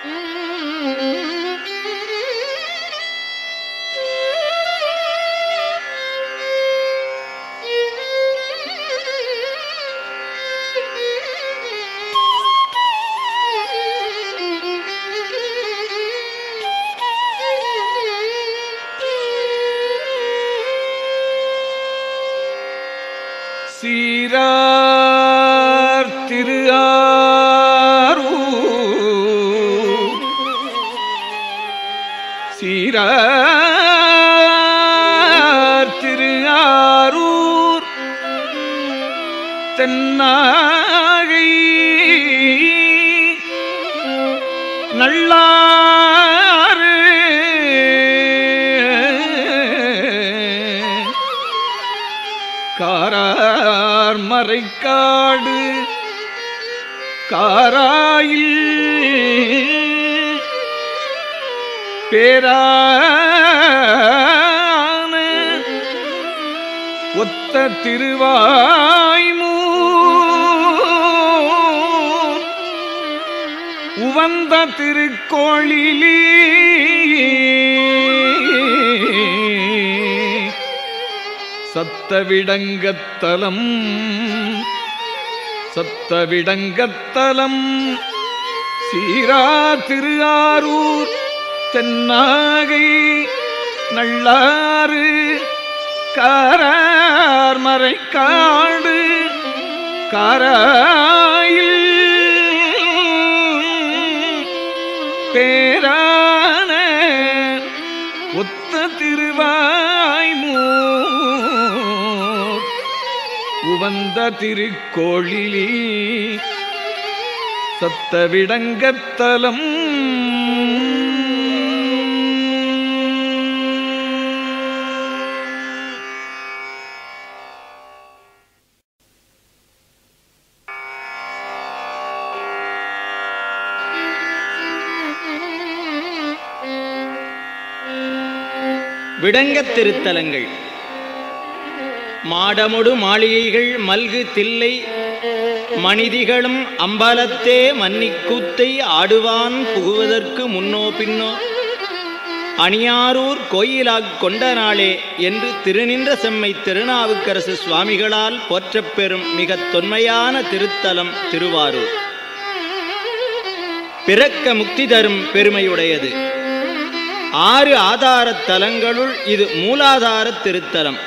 சீரார் திரு ஆரூர் சீரார் திரு ஆரூர் தென்னாகை நல்லாறு காரார் மறைக்காடு காராயில் பேரான ஒத்த திருவாய்மூ உவந்த திருக்கோளிலே சத்தவிடங்கத்தலம் சத்தவிடங்கத்தலம் சீரா திரு ஆரூர் தென்னாகை நள்ளாறு காரார் மறைக்காடு காராயில் பேரான ஒத்த திருவாய்மூ உவந்த திருக்கோழிலி சத்தவிடங்கத்தலம் விடங்கத் திருத்தலங்கள் மாடமொடு மாளிகைகள் மல்கு தில்லை மனிதிகளும் அம்பலத்தே மன்னிக்கூத்தை ஆடுவான் புகுவதற்கு முன்னோ பின்னோ அணியாரூர் கோயிலாக் கொண்ட நாளே என்று திருநின்ற செம்மை திருநாவுக்கரசு சுவாமிகளால் போற்றப் பெறும் மிகத் தொன்மையான திருத்தலம் திருவாரூர் பிறக்க முக்தி தரும் பெருமையுடையது ஆறு ஆதாரத் தலங்களுள் இது மூலாதார திருத்தலம்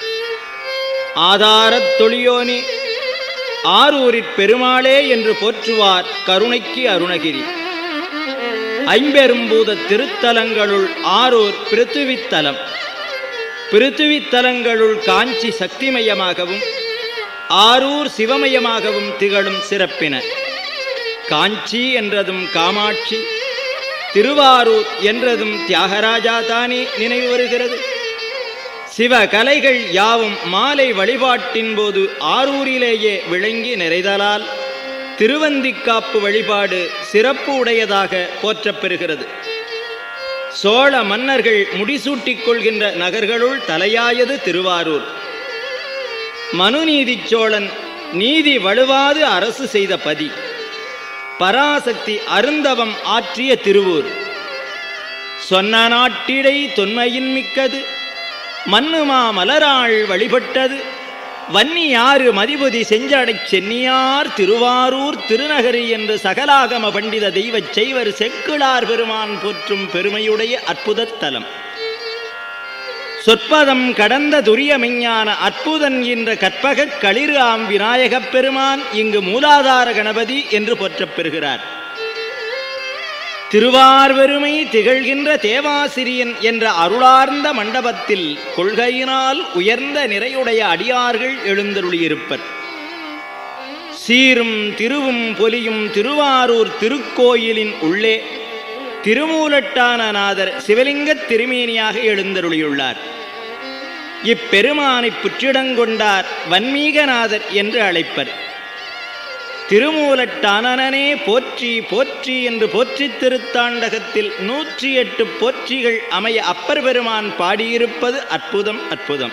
ஆதாரத் தொழியோனி ஆரூரிற் பெருமாளே என்று போற்றுவார் கருணைக்கு அருணகிரி ஐம்பெரும்பூத திருத்தலங்களுள் ஆரூர் பிருத்துவித்தலம் பிருத்துவித்தலங்களுள் காஞ்சி சக்திமயமாகவும் ஆரூர் சிவமயமாகவும் திகழும் சிறப்பின காஞ்சி என்றதும் காமாட்சி திருவாரூர் என்றதும் தியாகராஜா தானே நினைவு வருகிறது சிவ கலைகள் யாவும் மாலை வழிபாட்டின் போது ஆரூரிலேயே விளங்கி நிறைதலால் திருவந்திக்காப்பு வழிபாடு சிறப்பு உடையதாக போற்றப் பெறுகிறது சோழ மன்னர்கள் முடிசூட்டிக் கொள்கின்ற நகர்களுள் தலையாயது திருவாரூர் மனுநீதிச் சோழன் நீதி வலுவாது அரசு செய்த பதி பராசக்தி அருந்தவம் ஆற்றிய திருவூர் சொன்ன நாட்டிடை தொன்மையின் மிக்கது மன்னுமா மலராள் வழிபட்டது வன்னியாறு மதிபதி செஞ்சடைச் சென்னியார் திருவாரூர் திருநகரி என்று சகலாகம பண்டித தெய்வச் செய்வர் செக்குளார் பெருமான் போற்றும் பெருமையுடைய அற்புதத் தலம் சொற்பதம் கடந்த துரிய மெஞ்ஞான அற்புதன் என்ற கற்பகக் களிறு ஆம் விநாயகப் பெருமான் இங்கு மூலாதார கணபதி என்று போற்றப் பெறுகிறார் திருவார்வெருமை திகழ்கின்ற தேவாசிரியன் என்ற அருளார்ந்த மண்டபத்தில் கொள்கையினால் உயர்ந்த நிறையுடைய அடியார்கள் எழுந்தருளியிருப்பர் சீரும் திருவும் பொலியும் திருவாரூர் திருக்கோயிலின் உள்ளே திருமூலட்டான நாதர் சிவலிங்கத் திருமேனியாக எழுந்தருளியுள்ளார் இப்பெருமானை புற்றிடங்கொண்டார் வன்மீகநாதர் என்று அழைப்பர் திருமூலட்டானனே போற்றி போற்றி என்று போற்றித் திருத்தாண்டகத்தில் நூற்றி எட்டு போற்றிகள் அமைய அப்பர் பெருமான் பாடியிருப்பது அற்புதம் அற்புதம்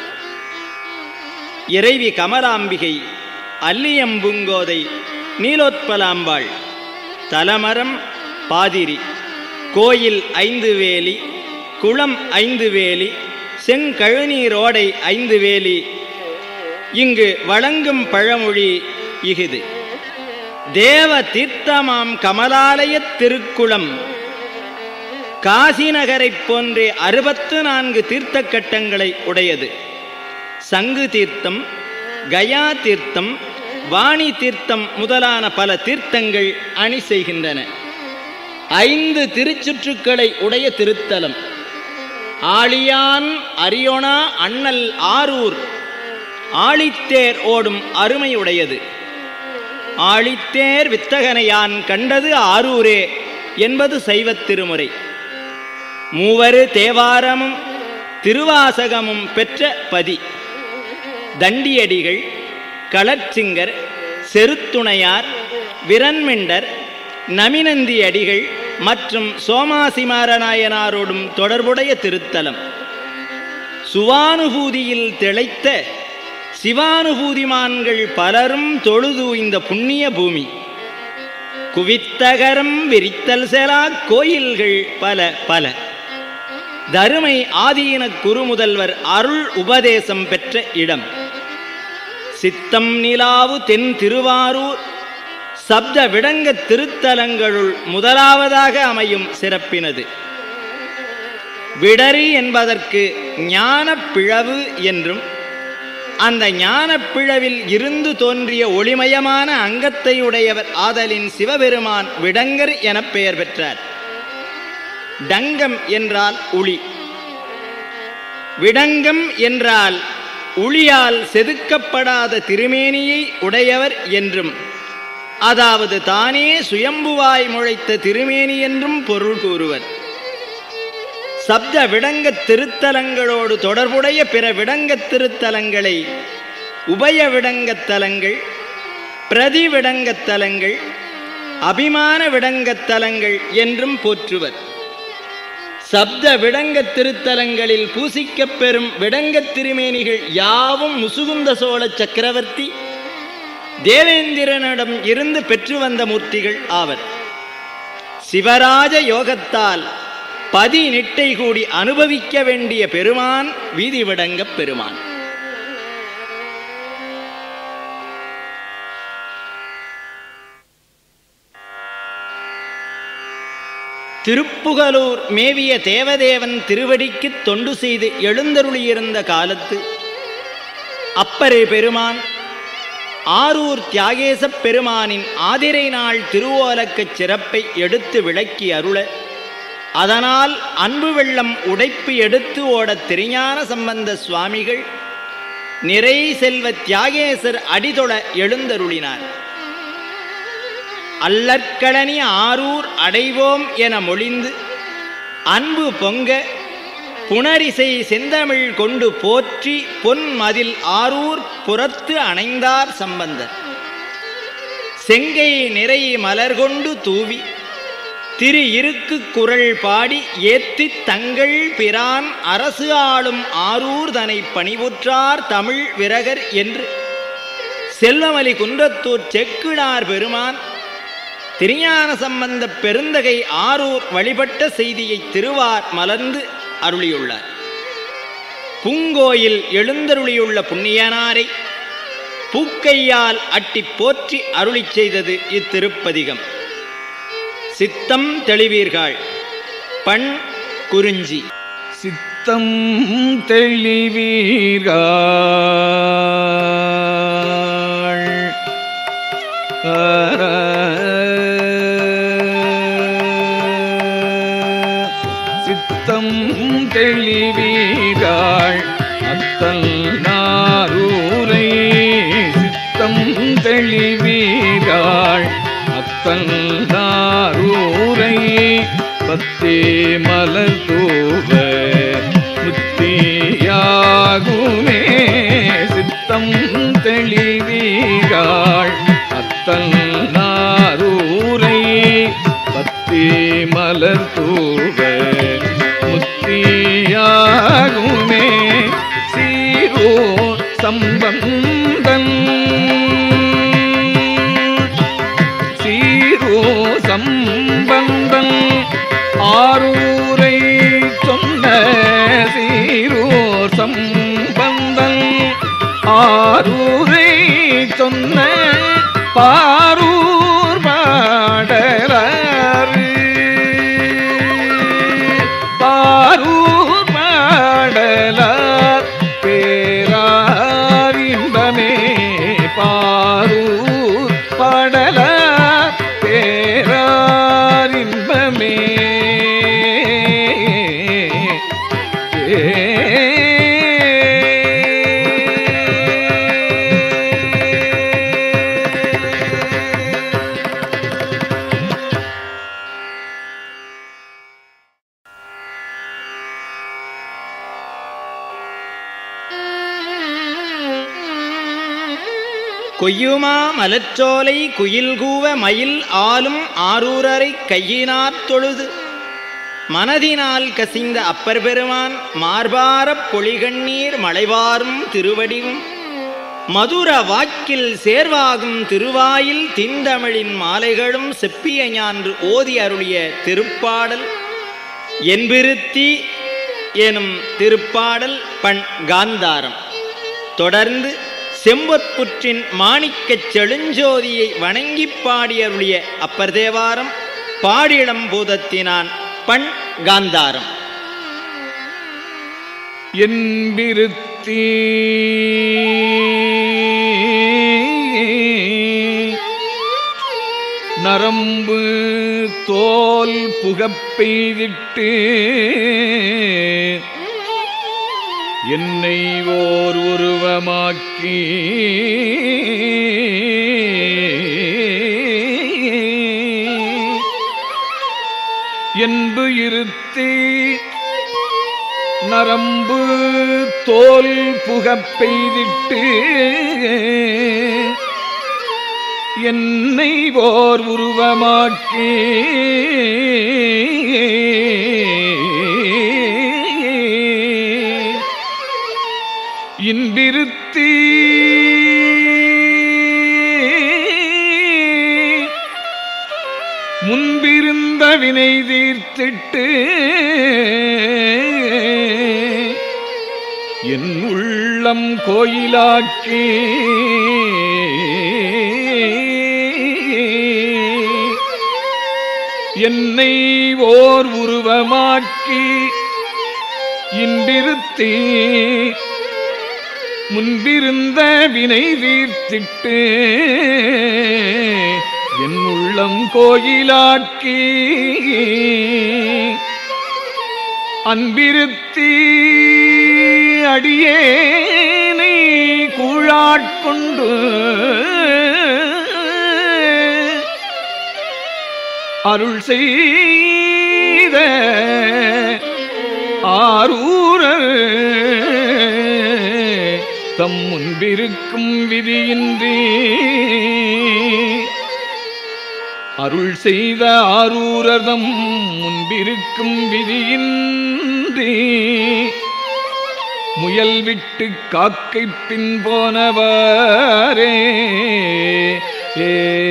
இறைவி கமலாம்பிகை அல்லியம்புங்கோதை நீலோத்பலாம்பாள் தலமரம் பாதிரி கோயில் ஐந்து வேலி குளம் ஐந்து வேலி செங்கழுநீரோடை ஐந்து வேலி இங்கு வழங்கும் பழமொழி இஃது தேவ தீர்த்தமாம் கமலாலயத் திருக்குளம் காசி நகரைப் போன்றே அறுபத்து நான்கு தீர்த்த கட்டங்களை உடையது சங்கு தீர்த்தம் கயா தீர்த்தம் வாணி தீர்த்தம் முதலான பல தீர்த்தங்கள் அணி செய்கின்றன ஐந்து திருச்சுற்றுக்களை உடைய திருத்தலம் ஆழியான் அரியோனா அண்ணல் ஆரூர் ஆழித்தேர் ஓடும் அருமையுடையது ஆழித்தேர் வித்தகனையான் கண்டது ஆரூரே என்பது சைவத் திருமுறை மூவரு தேவாரமும் திருவாசகமும் பெற்ற பதி தண்டியடிகள் களச்சிங்கர் செருத்துணையார் விரன்மிண்டர் நமினந்தி அடிகள் மற்றும் சோமாசிமாரநாயனாரோடும் தொடர்புடைய திருத்தலம் சுவானுபூதியில் திளைத்த சிவானுபூதிமான்கள் பலரும் தொழுது இந்த புண்ணிய பூமி குவித்தகரம் விரித்தல் செலா கோயில்கள் பல பல தருமை ஆதீன குருமுதல்வர் அருள் உபதேசம் பெற்ற இடம் சித்தம் நிலாவு தென் திருவாரூர் சப்த விடங்க திருத்தலங்களுள் முதலாவதாக அமையும் சிறப்பினது விடரி என்பதற்கு ஞானப் பிழவு என்றும் அந்த ஞானப் பிழவில் இருந்து தோன்றிய ஒளிமயமான அங்கத்தை உடையவர் ஆதலின் சிவபெருமான் விடங்கர் எனப் பெயர் பெற்றார் டங்கம் என்றால் உளி விடங்கம் என்றால் உளியால் செதுக்கப்படாத திருமேனியை உடையவர் என்றும் அதாவது தானே சுயம்புவாய் முளைத்த திருமேனி என்றும் பொருள் கூறுவர் சப்த விடங்கத் திருத்தலங்களோடு தொடர்புடைய பிற விடங்கத் திருத்தலங்களை உபய விடங்கத் தலங்கள் பிரதி விடங்கத் தலங்கள் அபிமான விடங்கத் தலங்கள் என்றும் போற்றுவர் சப்த விடங்கத் திருத்தலங்களில் பூசிக்கப் பெறும் விடங்கத் திருமேனிகள் யாவும் முசுகுந்த சோழ சக்கரவர்த்தி தேவேந்திரனிடம் இருந்து பெற்று வந்த மூர்த்திகள் ஆவர் சிவராஜ யோகத்தால் பதி நிட்டை கூடி அனுபவிக்க வேண்டிய பெருமான் வீதி விடங்கப் பெருமான் திருப்புகலூர் மேவிய தேவதேவன் திருவடிக்கு தொண்டு செய்து எழுந்தருளியிருந்த காலத்து அப்பரே பெருமான் ஆரூர் தியாகேசப் பெருமானின் ஆதிரை நாள் திருவோலக்கச் சிறப்பை எடுத்து விளக்கி அருள அதனால் அன்பு வெள்ளம் உடைப்பு எடுத்து ஓடத் திருஞான சம்பந்த சுவாமிகள் நிறை செல்வ தியாகேசர் அடிதொட எழுந்தருளினார் அல்லற்களனி ஆரூர் அடைவோம் என மொழிந்து அன்பு பொங்க புனரிசை செந்தமிழ் கொண்டு போற்றி பொன் மதில் ஆரூர் புறத்து அணைந்தார் சம்பந்தர் செங்கை நிறை மலர் கொண்டு தூவி திரு இருக்கு குரல் பாடி ஏத்தித் தங்கள் பிரான் அரசு ஆளும் ஆரூர் தனை பணிவுற்றார் தமிழ் விரகர் என்று செல்வமலி குன்றத்தூர் செக்கிழார் பெருமான் திருஞான சம்பந்த பெருந்தகை ஆரூர் வழிபட்ட செய்தியை திருவார் மலர்ந்து அருளியுள்ளார் பூங்கோயில் எழுந்தருளியுள்ள புண்ணியனாரை பூக்கையால் அட்டி போற்றி அருளிச் செய்தது இத்திருப்பதிகம் சித்தம் தெளிவீர்கள் பண் குறிஞ்சி சித்தம் தெளிவீர்கள் சித்தம் தெளிவீர்கள் அத்தல் நாரூரை சித்தம் தெளிவீர்கள் அத்தல் நாரூரை பத்தே மலர் தூவ முத்தியாகுமே சித்தம் தெளிவீர்கள் அத்தல் நாரூரை பத்தே மலர் தூவ முத்தியாகுமே சீரோ சம்பந்தன் சீரோ சம்பந்தன் ஆரூரை சொன்ன சீரூர் சம்பந்தன் ஆரூரை சொன்ன பாரூர் பாடலாறு பாரூர் பாடலார் பேரார் இன்பமே பாரூர் பாடலார் பேரார் இன்பமே கொய்யுமா மலச்சோலை குயில் கூவ மயில் ஆலும் ஆரூரரை கையினாற் தொழுது மனதினால் கசிந்த அப்பர் பெருமான் மார்பாரப் பொழிகண்ணீர் மலைவாரும் திருவடிவும் மதுர வாக்கில் சேர்வாகும் திருவாயில் திந்தமிழின் மாலைகளும் செப்பிய ஞான்று ஓதி அருளிய திருப்பாடல் என்பிருத்தி எனும் திருப்பாடல் பண் காந்தாரம் தொடர்ந்து செம்பொற்புற்றின் மாணிக்கச் செழுஞ்சோதியை வணங்கிப் பாடியருளிய அப்பர் தேவாரம் பாடிளம் பூதத்தினான் பண் காந்தாரம் என்பிருத்தி நரம்பு தோல் புகப்பெய்திட்டு என்னை ஓர் உருவமாக்கி என்பு இருத்தி நரம்பு தோல் புகப் பெய்திட்டு என்னை ஓர் உருவமாக்கி இன்பிருத்தி முன்பிருந்த வினை தீர்த்திட்டு என் உள்ளம் கோயிலாக்கி என்னை ஓர் உருவமாக்கி இன்றிருத்தி முன்பிருந்த வினை தீர்த்திட்டு என் உள்ளம் கோயிலாக்கி அன்பிருத்தி அடியேனை கூழாட்கொண்டு அருள் செய்த ஆரூரர் தம் முன்பிருக்கும் விதியின்றி அருள் செய்த ஆரூரதம் முன்பிருக்கும் விதியின்றி முயல் விட்டு காக்கை பின் போனவாரே ஏ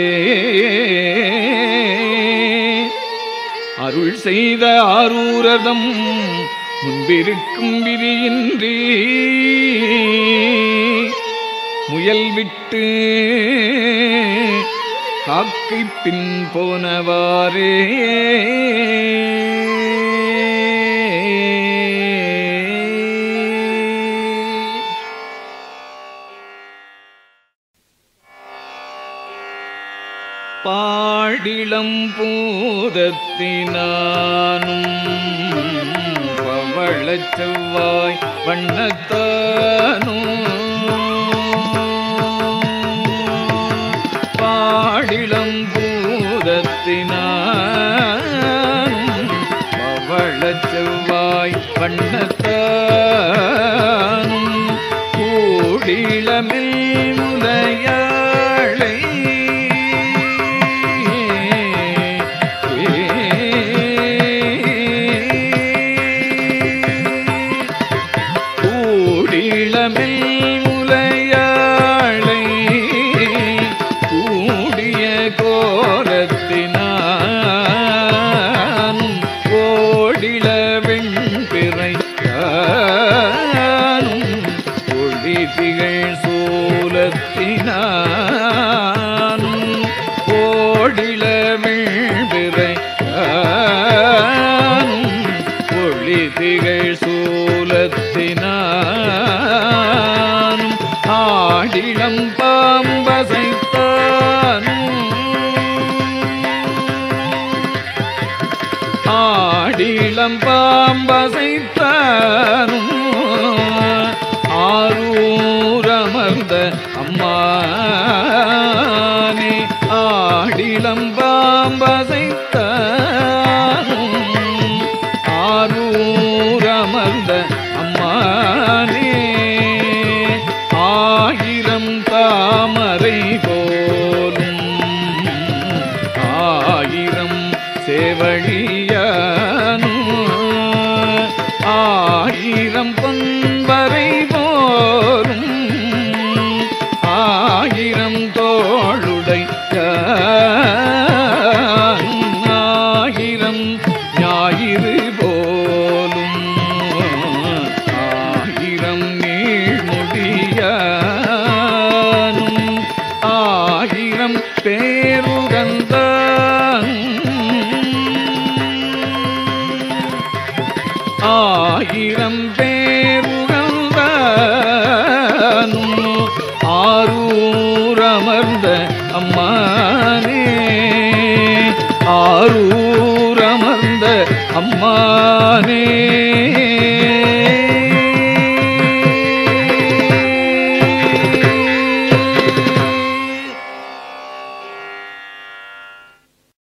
அருள் செய்த ஆரூரதம் முன்பிருக்கும் விதியின்றி முயல் விட்டு காக்கை பின் போனவாரே பாடிளம் பூதத்தினானும் பவளச் செவ்வாய் வண்ணத்தானும் பாடிளம் பூதத்தினானும் பவளச் செவ்வாய் வண்ணத்தானும் கூடிளமில் முலையாளை கூடிளமில் முலையாளை கூடிய கோலத்தினான் ஆடிளமிழ்பிறை ஒளி திகழ் சூலத்தினான் ஆடிளம் பாம்பசைத்தானும் ஆடிளம் பாம்பசைத்தானும் ஆரூரமர்ந்த அம்மானே ஆடிளம் பாம்பசைத்தானும் ஆரூரமர்ந்த அம்மானே ஆயிரம் தாமரை போலும் ஆயிரம் சேவழியானு ஆயிரம் பொன்பரை போலும் ஆயிரம் தோளுடை ஆயிரம் ஞாயிறு போலும் ஆயிரம் நீழ்முடியானும் ஆயிரம் பேருகந்தான் ஆயிரம் பேருகந்தானும் ஆரூரமர்ந்த அம்மானே ஆரூ